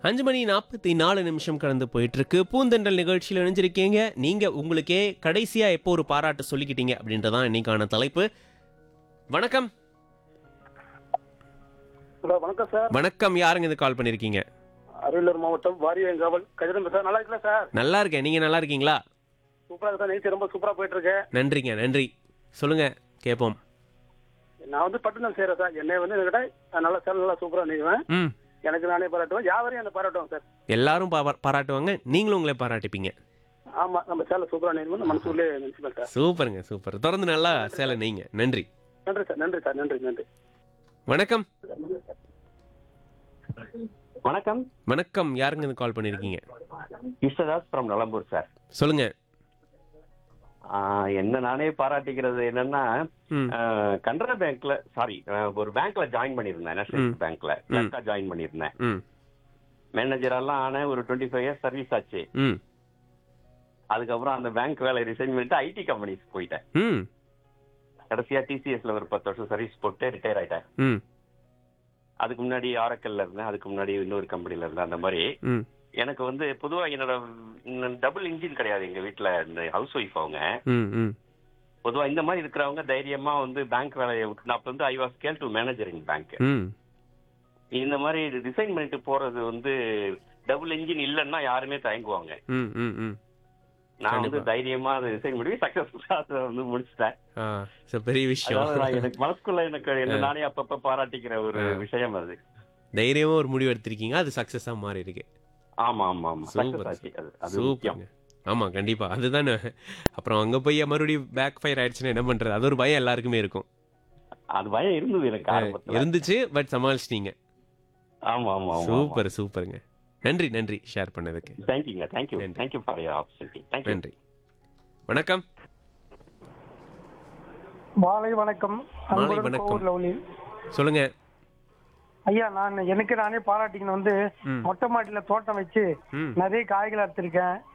அஞ்சு மணி நாற்பத்தி நாலு நிமிஷம் கடந்து போயிட்டு இருக்கு பூந்தெண்டல் நிகழ்ச்சியில் இணைஞ்சிருக்கீங்க நீங்க உங்களுக்கே கடைசியா எப்போ ஒரு பாராட்டு சொல்லிக்கிட்டீங்க அப்படின்றதான் இன்னைக்கான தலைப்பு வணக்கம் ஹலோ வணக்கம் சார் வணக்கம் யாருங்க இது கால் பண்ணிருக்கீங்க அரியலூர் மாவட்டம் வாரியங்காவல் கஜதம் சார் நல்லா இருக்கல சார் நல்லா இருக்கேன் நீங்க நல்லா இருக்கீங்களா சூப்பரா இருக்கு சார் நிகழ்ச்சி ரொம்ப சூப்பரா போயிட்டு இருக்கு நன்றிங்க நன்றி சொல்லுங்க கேட்போம் நான் வந்து பட்டுதான் செய்யறேன் சார் என்னை வந்து என்கிட்ட நான் நல்லா சார் நல்லா சூப்பரா நீக்குவேன் ம் எனக்கு நானே பாராட்டுவேன் யாவரையும் என்ன பாராட்டுவோம் சார் எல்லாரும் பா- பாராட்டுவாங்க நீங்களும் உங்களை பாராட்டிப்பீங்க ஆமா நம்ம சேலை சூப்பரா நீக்குவோம் மனசுக்குள்ளே நினைச்சுப்பேன் சார் சூப்பருங்க சூப்பர் தொடர்ந்து நல்லா சேலை நீங்க நன்றி நன்றி சார் நன்றி சார் நன்றி நன்றி வணக்கம் வணக்கம் வணக்கம் யாருங்க இது கால் பண்ணிருக்கீங்க கிருஷ்ணதாஸ் ஃப்ரம் நலம்பூர் சார் சொல்லுங்க ஆஹ் என்ன நானே பாராட்டிக்கிறது என்னன்னா ம் ஆஹ் கனரா பேங்க்ல சாரி ஒரு பேங்க்ல ஜாயின் பண்ணியிருந்தேன் நேஷனல் ம். பேங்க்ல கிளர்க்கா ஜாயின் பண்ணியிருந்தேன் ம் மேனேஜர் எல்லாம் ஆன ஒரு டுவெண்ட்டி ஃபைவ் இயர்ஸ் சர்வீஸ் ஆச்சு ம் அதுக்கப்புறம் அந்த பேங்க் வேலை ரிசைன் பண்ணிட்டு ஐடி கம்பெனிஸ் போயிட்டேன் ம் கடைசியா டிசிஎஸ்ல ஒரு பத்து வருஷம் சர்வீஸ் போட்டு ரிட்டையர் ஆயிட்டேன் ம் அதுக்கு முன்னாடி ஆரக்கல்ல இருந்தேன் அதுக்கு முன்னாடி இன்னொரு கம்பெனில இருந்தேன் அந்த மாதிரி ம் எனக்கு வந்து பொதுவா என்னோட டபுள் இன்ஜின் கிடையாது எங்க வீட்ல இந்த ஹவுஸ் ஒய்ஃப் அவங்க ம் ம் பொதுவா இந்த மாதிரி இருக்கிறவங்க தைரியமா வந்து பேங்க் வேலையை விட்டு நான் அப்ப வந்து ஐ வாஸ் கேல் டு மேனேஜர் இன் பேங்க் ம் இந்த மாதிரி டிசைன் பண்ணிட்டு போறது வந்து டபுள் இன்ஜின் இல்லைன்னா யாருமே தயங்குவாங்க ம் ம் ம் நான் வந்து கண்டிப்பா. தைரியமா அதை டிசைன் பண்ணி சக்சஸ்ஃபுல்லா அதை வந்து முடிச்சிட்டேன் ஆ சரி பெரிய அதாவது நான் விஷயம் எனக்கு மனசுக்குள்ள எனக்கு என்ன நானே அப்பப்ப பாராட்டிக்கிற ஒரு விஷயம் அது தைரியமா ஒரு முடிவு எடுத்திருக்கீங்க அது சக்சஸா மாறி இருக்கு ஆமா ஆமா ஆமா Super. சக்சஸ் ஆச்சு அது அது முக்கியம் சூப்பருங்க ஆமா கண்டிப்பா அதுதானே அப்புறம் அங்க போய் மறுபடியும் பேக் ஃபயர் ஆயிடுச்சுன்னா என்ன பண்றது அது ஒரு பயம் எல்லாருக்குமே இருக்கும் அது பயம் இருந்தது எனக்கு ஆரம்பத்துல இருந்துச்சு பட் சமாளிச்சிட்டீங்க ஆமா ஆமா ஆமா சூப்பர் சூப்பருங்க நன்றி நன்றி ஷேர் பண்ணதுக்கு தேங்க்யூங்க தேங்க்யூ நன்றி. Thank you for your opportunity thank you நன்றி வணக்கம் மாலை வணக்கம் மாலை அன்புடன் வணக்கம். கோவூர் லவ்லி சொல்லுங்க ஐயா நான் எனக்கு நானே பாராட்டிக்கணும் வந்து ம். மொட்டை மாடியில தோட்டம் வச்சு ம் நிறைய காய்கள் அறுத்திருக்கேன்